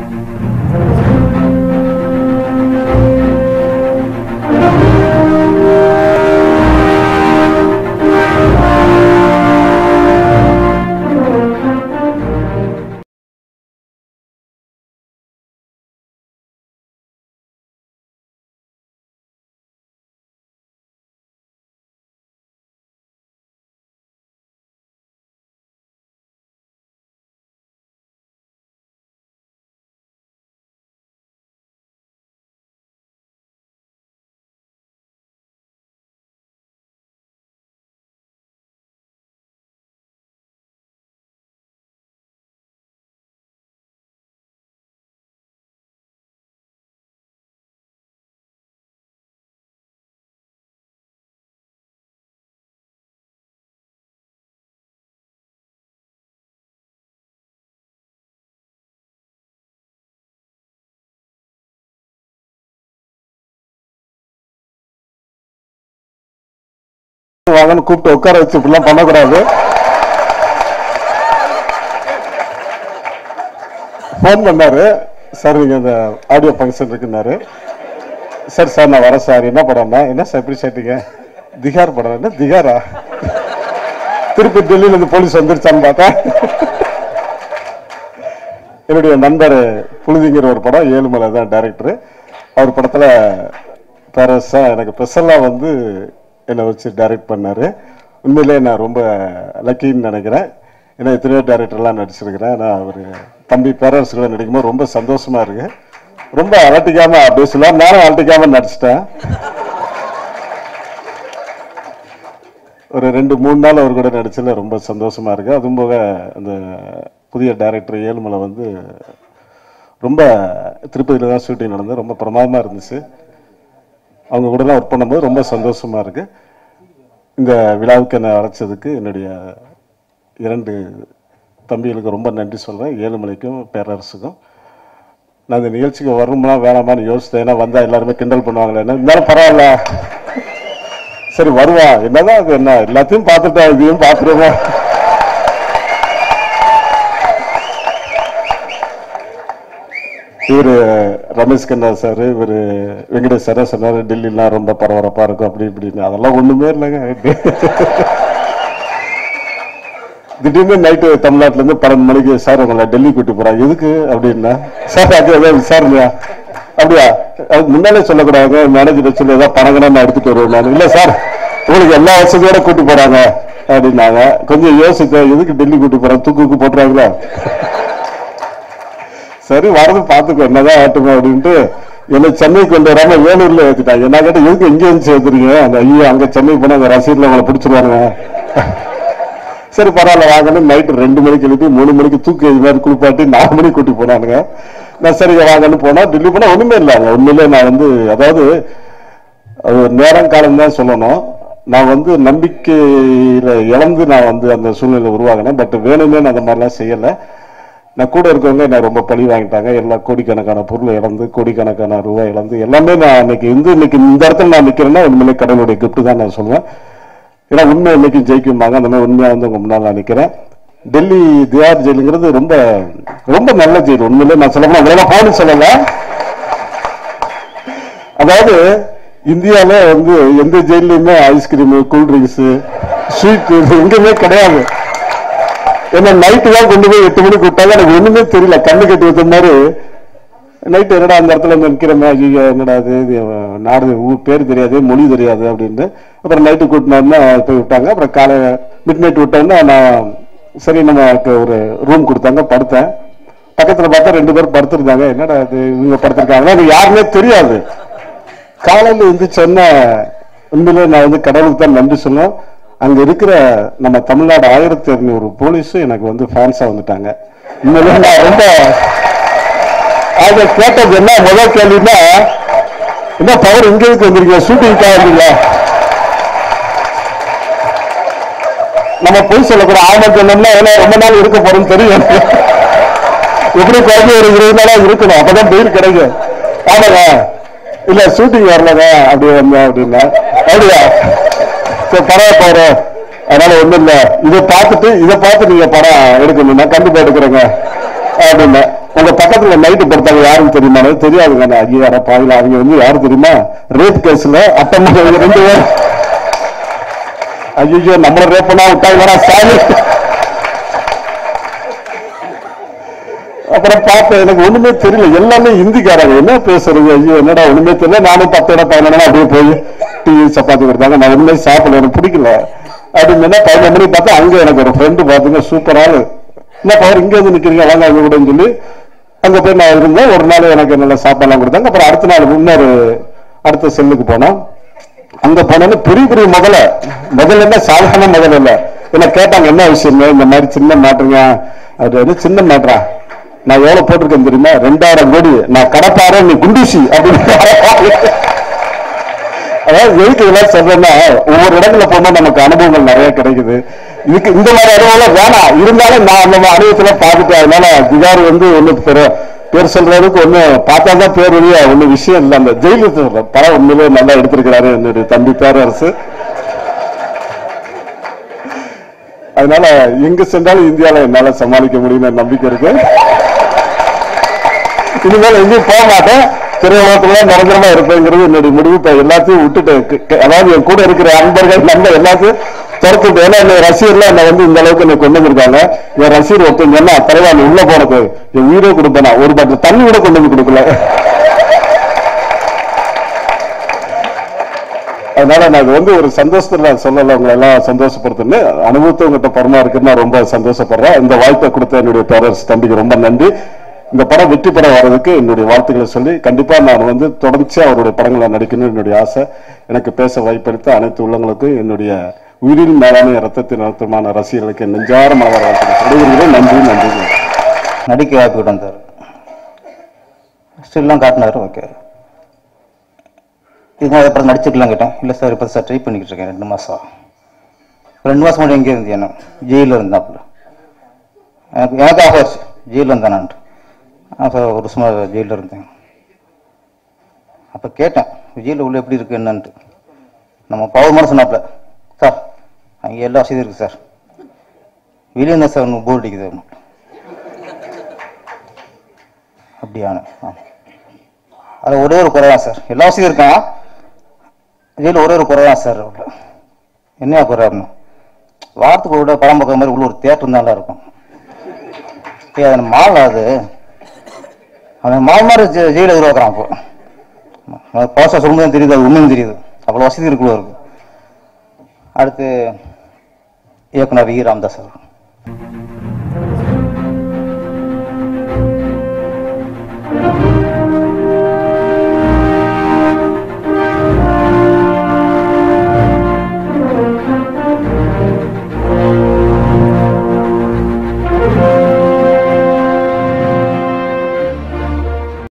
வாங்கன்னு கூப்பிட்டு உட்கார வச்சு இப்படிலாம் பண்ணக்கூடாது ஃபோன் பண்ணாரு சார் நீங்க இந்த ஆடியோ ஃபங்க்ஷன் இருக்குன்னாரு சார் சார் நான் வரேன் சார் என்ன படம்னா என்ன சார் எப்படி சேர்த்தீங்க திகார் படம் என்ன திகாரா திருப்பி டெல்லியில இருந்து போலீஸ் வந்துருச்சான்னு பார்த்தா என்னுடைய நண்பர் புழுதிங்கிற ஒரு படம் ஏழுமலை தான் டைரக்டர் அவர் படத்துல பேரஸா எனக்கு ஸ்பெஷலாக வந்து என்னை வச்சு டைரக்ட் பண்ணாரு உண்மையிலே நான் ரொம்ப லக்கின்னு நினைக்கிறேன் ஏன்னா எத்தனையோ டைரக்டர்லாம் நடிச்சிருக்கிறேன் நான் அவர் தம்பி பேரரசு கூட நடிக்கும்போது ரொம்ப சந்தோஷமா இருக்கு ரொம்ப அலட்டிக்காம அப்படியே சொல்லலாம் நானும் அலட்டிக்காம நடிச்சிட்டேன் ஒரு ரெண்டு மூணு நாள் அவர் கூட நடிச்சதுல ரொம்ப சந்தோஷமா இருக்கு அதுவும் போக அந்த புதிய டைரக்டர் ஏழுமலை வந்து ரொம்ப திருப்பதியில் தான் ஷூட்டிங் நடந்தது ரொம்ப பிரமாதமாக இருந்துச்சு அவங்க கூடலாம் ஒர்க் பண்ணும்போது ரொம்ப சந்தோஷமா இருக்கு இந்த விழாவுக்கு என்னை அழைச்சதுக்கு என்னுடைய இரண்டு தம்பிகளுக்கு ரொம்ப நன்றி சொல்றேன் ஏழுமலைக்கும் பேரரசுக்கும் நான் இந்த நிகழ்ச்சிக்கு வரணுமா வேணாமான்னு யோசித்தேன் ஏன்னா வந்தா எல்லாருமே கிண்டல் பண்ணுவாங்களே என்ன இருந்தாலும் பரவாயில்ல சரி வருவா என்னதான் அது என்ன எல்லாத்தையும் பார்த்துட்டா இதையும் பார்த்துருவோம் இவரு ரமேஷ் கண்ணா சார் இவரு வெங்கடேஷ் சார் சொன்னாரு டெல்லிலாம் ரொம்ப பரபரப்பா இருக்கும் அப்படி இப்படின்னு அதெல்லாம் ஒண்ணுமே இல்லைங்க திடீர்னு நைட்டு தமிழ்நாட்டுல இருந்து பன்னெண்டு மணிக்கு சார் உங்களை டெல்லி கூட்டி போறாங்க எதுக்கு அப்படின்னா சார் அது ஏதாவது விசாரணையா அப்படியா அது முன்னாலே சொல்லக்கூடாது மேனேஜர் சொல்லி ஏதாவது பணம் நான் எடுத்துட்டு வருவேன் நான் இல்ல சார் உங்களுக்கு எல்லா வசதியோட கூட்டி போறாங்க அப்படின்னாங்க கொஞ்சம் யோசிச்சேன் எதுக்கு டெல்லி கூட்டி போறாங்க தூக்குக்கு போட்டுறாங்களா சரி வரது பாத்துக்கோ என்னதான் ஆட்டுமோ அப்படின்ட்டு என்ன சென்னை கொண்டு வராம வேலூர்ல ஏத்திட்டாங்க என்ன கேட்ட எதுக்கு எங்க வந்து சேர்த்துறீங்க அந்த ஐயோ அங்க சென்னை போனா அந்த ரசீட்ல உங்களை பிடிச்சிருவாங்க சரி பரவாயில்ல வாங்கன்னு நைட்டு ரெண்டு மணிக்கு எழுப்பி மூணு மணிக்கு தூக்கி இது மாதிரி குளிப்பாட்டி நாலு மணிக்கு கூட்டி போனானுங்க நான் சரிங்க வாங்கன்னு போனா டெல்லி போனா ஒண்ணுமே இல்லை அங்க உண்மையிலே நான் வந்து அதாவது அது ஒரு நேரம் காலம் தான் சொல்லணும் நான் வந்து நம்பிக்கையில இழந்து நான் வந்து அந்த சூழ்நிலை உருவாகினேன் பட் வேணுமே நான் அந்த மாதிரிலாம் செய்யலை நான் கூட இருக்கவங்க என்ன ரொம்ப பழி வாங்கிட்டாங்க எல்லா கோடிக்கணக்கான பொருளை இழந்து கோடிக்கணக்கான ரூபாய் இழந்து எல்லாமே நான் இன்னைக்கு வந்து இன்னைக்கு இந்த இடத்துல நான் நிக்கிறேன்னா உண்மையிலே கடவுளுடைய கிஃப்ட் தான் நான் சொல்லுவேன் ஏன்னா உண்மை இன்னைக்கு ஜெயிக்கும்பாங்க அந்த மாதிரி உண்மையா வந்து உங்க முன்னால் நான் நிக்கிறேன் டெல்லி தியார் ஜெயிலுங்கிறது ரொம்ப ரொம்ப நல்ல ஜெயில் உண்மையிலே நான் சொல்லணும் அதெல்லாம் போகணும்னு சொல்லல அதாவது இந்தியால வந்து எந்த ஜெயிலையுமே ஐஸ்கிரீம் கூல்ட்ரிங்க்ஸ் ஸ்வீட் எங்கேயுமே கிடையாது ஏன்னா நைட்டு தான் கொண்டு போய் எட்டு மணிக்கு விட்டாங்க எனக்கு ஒண்ணுமே தெரியல கண்ணு கட்டி வச்ச மாதிரி நைட்டு என்னடா அந்த இடத்துல வந்து நிற்கிறமே ஐயோ என்னடா இது இது நாடு ஊர் பேர் தெரியாது மொழி தெரியாது அப்படின்னு அப்புறம் நைட்டு கூட்டினாருன்னா போய் விட்டாங்க அப்புறம் காலை மிட் நைட் விட்டோன்னா நான் சரி நமக்கு ஒரு ரூம் கொடுத்தாங்க படுத்தேன் பக்கத்துல பார்த்தா ரெண்டு பேர் படுத்திருந்தாங்க என்னடா இது இவங்க படுத்திருக்காங்க எனக்கு யாருமே தெரியாது காலையில எழுந்திரிச்சோன்னா உண்மையிலே நான் வந்து கடவுளுக்கு தான் நன்றி சொல்லணும் அங்க இருக்கிற நம்ம தமிழ்நாடு ஆயிரத்தி இருநூறு போலீஸும் எனக்கு வந்து ஃபேன்ஸா வந்துட்டாங்க உண்மையிலே நான் ரொம்ப அவங்க கேட்டது என்ன முதல் கேள்வின்னா என்ன பவர் இங்க இருக்கு வந்திருக்கீங்க ஷூட்டிங்காக இருந்தீங்க நம்ம பொய் சொல்லக்கூட ஆமா சொன்னோம்னா ஏன்னா ரொம்ப நாள் இருக்க போறோம்னு தெரியும் எனக்கு. எப்படி குறைஞ்சி ஒரு இருபது நாளா இருக்கணும் அப்பதான் பெயில் கிடைக்கும் ஆமாங்க இல்ல ஷூட்டிங் வரலங்க அப்படி வந்தேன் அப்படின்னா அப்படியா சரி படம் போறோம் அதனால ஒண்ணும் இல்ல இதை பார்த்துட்டு இதை பார்த்து நீங்க படம் எடுக்கணும்னா கண்டிப்பா எடுக்கிறேங்க அப்படின்னா உங்க பக்கத்துல நைட்டு படுத்தாங்க யாரும் தெரியுமா தெரியாதுங்க அந்த ஐயாயிரம் பாவில அவங்க வந்து யாரு தெரியுமா ரேப் கேஸ்ல அட்டமா ரெண்டு பேர் ஐயோ நம்மள ரேப் பண்ணா விட்டாங்க சாமி அப்புறம் பார்த்தேன் எனக்கு ஒண்ணுமே தெரியல எல்லாமே ஹிந்திக்காரங்க என்ன பேசுறது ஐயோ என்னடா ஒண்ணுமே தெரியல நானும் பத்து இடம் பதினொன்று அப்படியே போய் டீ சப்பாத்தி கொடுத்தாங்க நான் ஒண்ணுமே சாப்பிடல எனக்கு பிடிக்கல அப்படின்னு பதினொன்று மணி பார்த்தா அங்க எனக்கு ஒரு ஃப்ரெண்டு பாத்துங்க சூப்பர் ஆளு என்ன பவர் இங்க வந்து நிக்கிறீங்க வாங்க அங்க கூடன்னு சொல்லி அங்க போய் நான் இருந்தேன் ஒரு நாள் எனக்கு நல்ல சாப்பாடுலாம் கொடுத்தாங்க அப்புறம் அடுத்த நாள் இன்னொரு அடுத்த செல்லுக்கு போனோம் அங்க போனோன்னு பெரிய பெரிய முதல்ல முதல்ல என்ன சாதாரண முதல்ல இல்ல என்ன கேட்டாங்க என்ன விஷயம் இந்த மாதிரி சின்ன மாட்டுங்க அது வந்து சின்ன மாட்டுறா நான் எவ்வளவு போட்டிருக்கேன் தெரியுமா ரெண்டாயிரம் கோடி நான் கடப்பாறை நீ குண்டூசி அப்படின்னு அதாவது எதுக்கு இதெல்லாம் சொல்றேன்னா ஒவ்வொரு இடத்துல போகும்போது நமக்கு அனுபவங்கள் நிறைய கிடைக்குது இதுக்கு இந்த மாதிரி அனுபவம் வேணாம் இருந்தாலும் நான் அந்த மாதிரி அனுபவத்துல பார்த்துட்டேன் அதனால திகார் வந்து ஒண்ணு பெரு பேர் சொல்றதுக்கு ஒண்ணு பார்த்தா தான் பேர் வழியா ஒண்ணு விஷயம் இல்லை அந்த ஜெயிலுக்கு சொல்றேன் படம் உண்மையிலேயே நல்லா எடுத்திருக்கிறாரு என்னுடைய தம்பி பேரரசு அதனால எங்க சென்றாலும் இந்தியால என்னால சமாளிக்க முடியும்னு நம்பிக்கை இருக்கு இனிமேல் எங்கேயும் போக மாட்டேன் திரையுலகத்துல நிரந்தரமா இருப்பேங்கிறது என்னுடைய முடிவு இப்ப எல்லாத்தையும் விட்டுட்டேன் க- க- அதாவது என் கூட இருக்கிற அன்பர்கள் நம்ம எல்லாத்தையும் துரத்துட்டு ஏன்னா என் ரசிகர்லாம் என்ன வந்து இந்த அளவுக்கு என்னை கொண்டு வந்திருக்காங்க என் ரசிகர் ஒருத்தன் சொன்னா தலைவா நீ உள்ள போனது என் உயிரே கொடுப்பேனா ஒரு பாட்டு தண்ணி கூட கொண்டு வந்து கொடுக்கல அதனால நான் இது வந்து ஒரு சந்தோஷத்துல சொல்லல உங்களை எல்லாம் சந்தோஷப்படுத்துன்னு அனுபவத்தை உங்ககிட்ட படமா இருக்குன்னு நான் ரொம்ப சந்தோஷப்படுறேன் இந்த வாய்ப்பை கொடுத்த என்னுடைய பேரரசு தம்பிக்கு ரொம்ப நன்றி இந்த படம் வெற்றி பெற வர்றதுக்கு என்னுடைய வாழ்த்துக்களை சொல்லி கண்டிப்பா நான் வந்து தொடர்ச்சியா அவருடைய படங்களை நடிக்கணும்னு என்னுடைய ஆசை எனக்கு பேச வாய்ப்பளித்த அனைத்து உள்ளங்களுக்கும் என்னுடைய உயிரின் மேலான ரத்தத்தின் ரத்தமான ரசிகர்களுக்கு என் நெஞ்சார மலர் வாழ்த்துக்கள் விடைபெறுகிறேன். நன்றி நன்றி நடிக்க வாய்ப்பு விட்டு வந்தார் ஸ்டில்லாம் காட்டினார் ஓகே இது மாதிரி அப்புறம் நடிச்சுக்கலாம் கேட்டேன் இல்லை சார் இப்போ சார் ட்ரை பண்ணிக்கிட்டு இருக்கேன் ரெண்டு மாதம் ரெண்டு மாதம் முன்னாடி எங்கே இருந்தேன் நான் ஜெயிலில் இருந்தாப்புல எனக்கு எனக்கு ஆஃப் ஆச்சு ஜெயிலில் இருந்தேன் நான் ஆ சார் ஒரு வருஷமா ஜெயிலில் இருந்தேன் அப்போ கேட்டேன் ஜெயிலில் உள்ள எப்படி இருக்கு என்னன்ட்டு நம்ம பவர் மாதிரி சொன்னாப்புல சார் அங்கே எல்லா வசதியும் இருக்குது சார் வெளியே இருந்தால் சார் ஒன்று போர் அடிக்குது அப்படியான அது ஒரே ஒரு குறைதான் சார் எல்லா வசதியும் இருக்கான் இதில் ஒரே ஒரு குறைதான் சார் உள்ள என்ன குறை அப்படின்னா வாரத்துக்கு ஒரு படம் பார்க்குற மாதிரி உள்ள ஒரு தேட்டர் நல்லா இருக்கும் ஏய் அது மால் அது அவன் மால் மாதிரி ஜெ- ஜெயில உருவாக்குறான் இப்போ பாசா சொல்லும்போது தெரியுது அது உண்மையும் தெரியுது அவ்வளோ வசதி இருக்குள்ள இருக்கு அடுத்து இயக்குனர் வி ராமதாஸ் அவர்